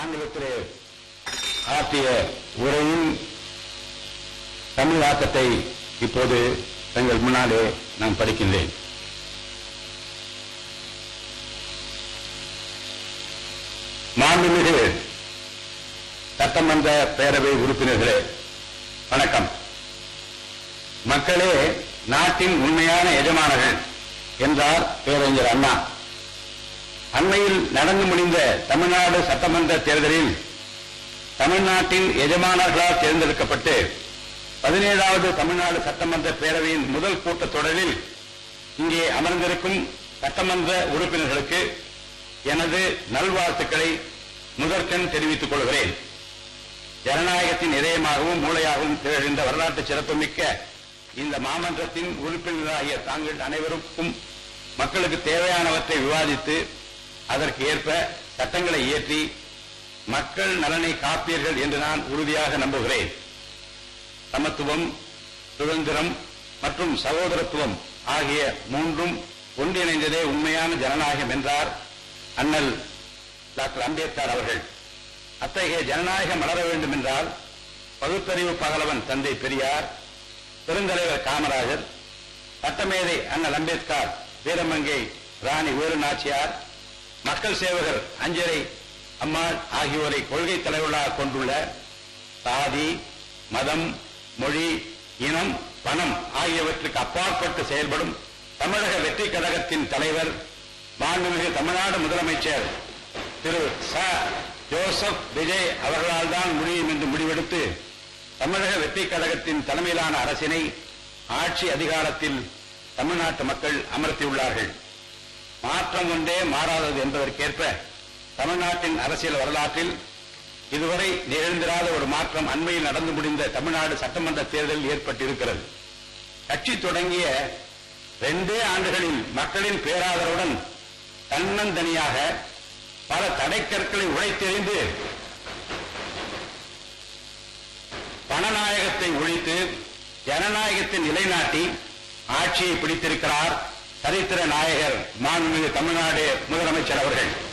ஆங்கிலத்திலே ஆற்றிய உரையின் தமிழாக்கத்தை இப்போது தங்கள் முன்னாலே நான் படிக்கின்றேன் மாண்புமிகு சட்டமன்ற பேரவை உறுப்பினர்களே வணக்கம் மக்களே நாட்டின் உண்மையான எஜமானர்கள் என்றார் பேரறிஞர் அண்ணா அண்மையில் நடந்து முடிந்த தமிழ்நாடு சட்டமன்ற தேர்தலில் தமிழ்நாட்டின் எஜமானர்களால் தேர்ந்தெடுக்கப்பட்டு பதினேழாவது தமிழ்நாடு சட்டமன்ற பேரவையின் முதல் கூட்டத்தொடரில் இங்கே அமர்ந்திருக்கும் சட்டமன்ற உறுப்பினர்களுக்கு எனது நல்வாழ்த்துக்களை முதற்கண் தெரிவித்துக் கொள்கிறேன் ஜனநாயகத்தின் இதயமாகவும் மூளையாகவும் திகழ்கின்ற வரலாற்று சிறப்புமிக்க இந்த மாமன்றத்தின் உறுப்பினராகிய தாங்கள் அனைவருக்கும் மக்களுக்கு தேவையானவற்றை விவாதித்து அதற்கு ஏற்ப சட்டங்களை இயற்றி மக்கள் நலனை காப்பீர்கள் என்று நான் உறுதியாக நம்புகிறேன் சமத்துவம் சுதந்திரம் மற்றும் சகோதரத்துவம் ஆகிய மூன்றும் ஒன்றிணைந்ததே உண்மையான ஜனநாயகம் என்றார் அண்ணல் டாக்டர் அம்பேத்கர் அவர்கள் அத்தகைய ஜனநாயகம் மலர வேண்டும் என்றால் பகுத்தறிவு பகலவன் தந்தை பெரியார் பெருந்தலைவர் காமராஜர் சட்டமேதை அண்ணல் அம்பேத்கர் வீரமங்கை ராணி வேலு நாச்சியார் மக்கள் சேவகர் அஞ்சரை அம்மாள் ஆகியோரை கொள்கை தலைவர்களாக கொண்டுள்ள சாதி மதம் மொழி இனம் பணம் ஆகியவற்றுக்கு அப்பாற்பட்டு செயல்படும் தமிழக வெற்றி கழகத்தின் தலைவர் மாண்புமிகு தமிழ்நாடு முதலமைச்சர் திரு ச ஜோசப் விஜய் அவர்களால் தான் முடியும் என்று முடிவெடுத்து தமிழக வெற்றி கழகத்தின் தலைமையிலான அரசினை ஆட்சி அதிகாரத்தில் தமிழ்நாட்டு மக்கள் அமர்த்தியுள்ளார்கள் மாற்றம் ஒன்றே மாறாதது என்பதற்கேற்ப தமிழ்நாட்டின் அரசியல் வரலாற்றில் இதுவரை நிகழ்ந்திராத ஒரு மாற்றம் அண்மையில் நடந்து முடிந்த தமிழ்நாடு சட்டமன்ற தேர்தலில் ஏற்பட்டிருக்கிறது கட்சி தொடங்கிய ரெண்டே ஆண்டுகளில் மக்களின் பேராதரவுடன் தன்னந்தனியாக பல தடைக்கற்களை உழைத்தெறிந்து பணநாயகத்தை ஒழித்து ஜனநாயகத்தை நிலைநாட்டி ஆட்சியை பிடித்திருக்கிறார் சரித்திர நாயகர் மாண்புமிகு தமிழ்நாடு முதலமைச்சர் அவர்கள்